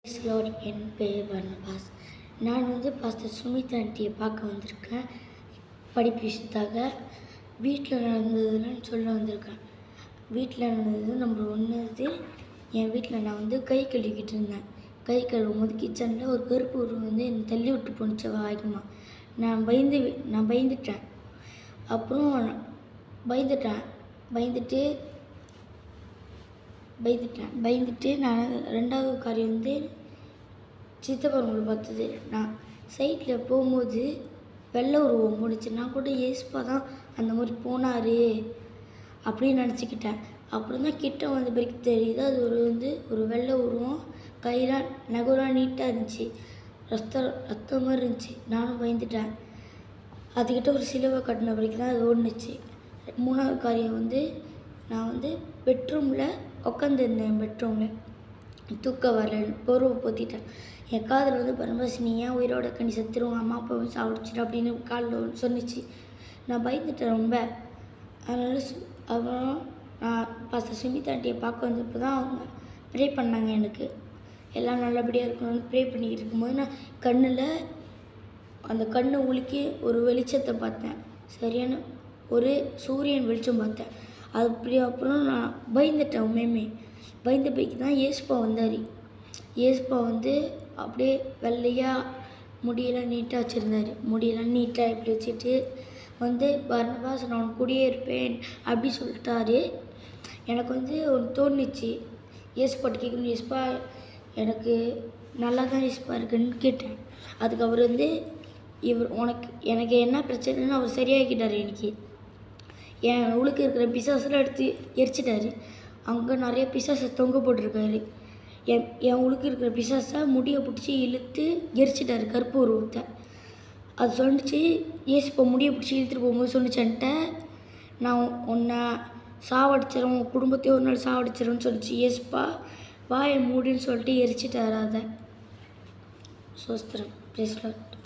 slot என் பேர் வர்ணவாஸ் நான் வந்து பாஸ்டர் சுமித் ஆண்டியை பார்க்க வந்திருக்கேன் படிப்பு விஷயத்தாக வீட்டில் நடந்ததுன்னு சொல்ல வந்திருக்கேன் வீட்டில் நடந்தது நம்பர் ஒன்று இது என் வீட்டில் நான் வந்து கை கழுவிக்கிட்டு இருந்தேன் கை கழுவும் போது கிச்சனில் ஒரு கருப்பு உருவம் வந்து என்னை தள்ளி விட்டு போணுச்சு வாய்க்குமா நான் பயந்து நான் பயந்துட்டேன் அப்புறம் பயந்துட்டேன் பயந்துட்டு பயந்துட்டேன் பயந்துட்டு நான் ரெண்டாவது காரியம் வந்து சித்தப்பரங்களை பார்த்தது நான் சைட்டில் போகும்போது வெள்ளை உருவம் போணுச்சு நான் கூட ஏசுப்பா தான் அந்த மாதிரி போனார் அப்படின்னு நினச்சிக்கிட்டேன் அப்புறம் தான் கிட்ட வந்த பிறகு தெரியுது அது ஒரு வந்து ஒரு வெள்ளை உருவம் கையெல்லாம் நகரெலாம் நீட்டாக இருந்துச்சு ரத்தம் ரத்தம் மாதிரி இருந்துச்சு நானும் பயந்துட்டேன் அதுக்கிட்ட ஒரு சிலுவை கட்டின பிறகு தான் அது ஓடுனுச்சு மூணாவது காரியம் வந்து நான் வந்து பெட்ரூமில் உட்காந்துருந்தேன் பெட்ரூமில் தூக்கம் வரலன்னு போர்வை போத்திட்டேன் என் காதில் வந்து பரமஸ் நீ ஏன் உயிரோட கண்ணி செத்துருவோம் அம்மா அப்பாவும் சாப்பிடுச்சிட்டு அப்படின்னு காலில் சொன்னிச்சு நான் பயந்துட்டேன் ரொம்ப அதனால சு- அப்புறம் நான் பாஸ்டர் சுமித் ஆண்டியை பார்க்க வந்தப்போ தான் அவங்க ப்ரே பண்ணாங்க எனக்கு எல்லாம் நல்லபடியாக இருக்கணும்னு ப்ரே பண்ணிக்கிட்டு இருக்கும்போது நான் கண்ணில் அந்த கண்ணை உலுக்கி ஒரு வெளிச்சத்தை பார்த்தேன் சரியான ஒரு சூரியன் வெளிச்சம் பார்த்தேன் அது அப்படி அப்புறம் நான் பயந்துட்டேன் உண்மையுமே பயந்த போய்க்கு தான் ஏசுப்பா வந்தார் ஏசுப்பா வந்து அப்படியே வெள்ளையாக முடியெல்லாம் நீட்டாக வச்சுருந்தாரு முடியெல்லாம் நீட்டாக இப்படி வச்சுட்டு வந்து பர்னபாஸ் நான் உன் கூடயே இருப்பேன் அப்படி சொல்லிட்டாரு எனக்கு வந்து ஒன்று தோணுச்சு ஏசுப்பாட்டு கேட்கணும் ஏசுப்பா எனக்கு நல்லா தான் ஏசுப்பா இருக்குன்னு கேட்டேன் அதுக்கு அவர் வந்து இவர் உனக்கு எனக்கு என்ன பிரச்சனைன்னு அவர் சரியாக்கிட்டார் இன்னைக்கு என் உளுக்கு இருக்கிற பிசாசெல்லாம் எடுத்து எரிச்சிட்டாரு அங்கே நிறைய பிசாசை தொங்க போட்டிருக்காரு என் என் உளுக்கு இருக்கிற பிசாசை முடியை பிடிச்சி இழுத்து எரிச்சிட்டாரு கருப்பு உருவத்தை அது சொன்னிச்சு ஏசுப்பா முடியை பிடிச்சி இழுத்துட்டு போகும்போது சொன்னிச்சு என்கிட்ட நான் உன்னை சாவடிச்சிடும் உன் குடும்பத்தையும் ஒரு நாள் சாவடிச்சிடும்னு சொல்லிச்சு ஏசுப்பா வாயை மூடின்னு சொல்லிட்டு எரிச்சிட்டாரு அதை சோஸ்திரம் பிரேஸ்லாட்